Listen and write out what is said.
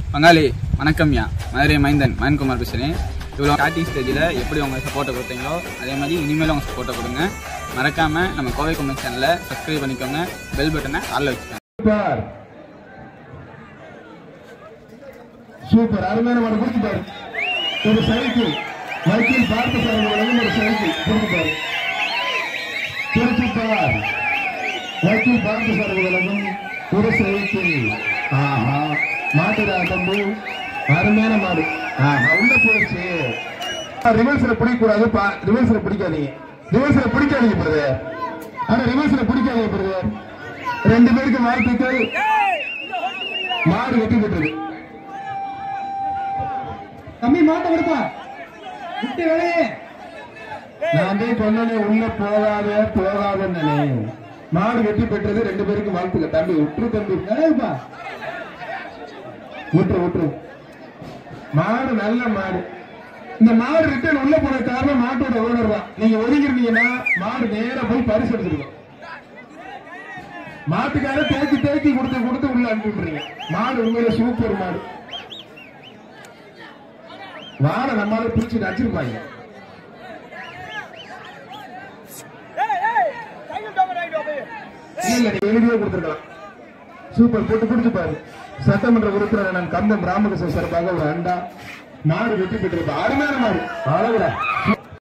பங்காளி வணக்கம்யா மதுரை மைந்தன் மயன்குமார் பேசுகிறேன் இவ்வளோ ஸ்டார்டிங் ஸ்டேஜில் எப்படி உங்கள் சப்போர்ட்டை கொடுத்தீங்களோ அதே மாதிரி இனிமேலும் உங்கள் சப்போர்ட்டை கொடுங்க மறக்காமல் நம்ம கோவை கொமெண்ட் சேனலை சப்ஸ்கிரைப் பண்ணிக்கோங்க பெல் பட்டனை ஆளில் வச்சுக்கோங்க சூப்பர் சூப்பர் அருமையான மாடு கொடுத்து பாரு ஒரு சைக்கிள் வைக்கில் பார்த்த சார் வழங்கும் ஒரு சைக்கிள் கொடுத்து பாரு திருச்சி பார் வைக்கில் பார்த்த சார் வழங்கும் ஒரு சைக்கிள் ஆஹா மாட்டுடா தம்பு அருமையான மாடு ஆஹா உள்ள போயிடுச்சு ரிவர்ஸ்ல பிடிக்கக்கூடாது ரிவர்ஸ்ல பிடிக்காதீங்க ரிவர்ஸ்ல பிடிக்காதீங்க பிரதர் ஆனா ரிவர்ஸ்ல பிடிக்காதீங்க பிரதர் ரெண்டு பேருக்கு வாழ்த்துக்கள் மாடு வெட்டி விட்டது தம்பி மாட்ட விடுப்பா விட்டு வெளியே நான் வந்து சொன்னனே உள்ள போகாத போகாதன்னு மாடு வெற்றி பெற்றது ரெண்டு பேருக்கு வாழ்த்துக்க தம்பி விட்டுரு தம்பி விளையாடுப்பா விட்டுரு விட்டுரு மாடு நல்ல மாடு இந்த மாடு ரிட்டர்ன் உள்ள போன காரணம் மாட்டோட ஓனர் தான் நீங்க ஒதுங்கிருந்தீங்கன்னா மாடு நேரா போய் பரிசு எடுத்துருக்கோம் மாட்டுக்கார தேக்கி தேக்கி கொடுத்து கொடுத்து உள்ள அனுப்பி விட்டுறீங்க மாடு உண்மையில சூப்பர் மாடு வாழை நம்மளால பிரிச்சு நச்சிருப்பாங்க இல்ல இல்ல, நீ எழுதியே கொடுத்துருக்கலாம் சூப்பர் போட்டு பிடிச்சு பாரு சட்டமன்ற உறுப்பினர் நான் கம்பம் ராமகிருஷ்ணன் சார்பாக ஒரு அண்டா மாடு வெற்றி பெற்றிருப்பா அருமையான மாடு அழகுடா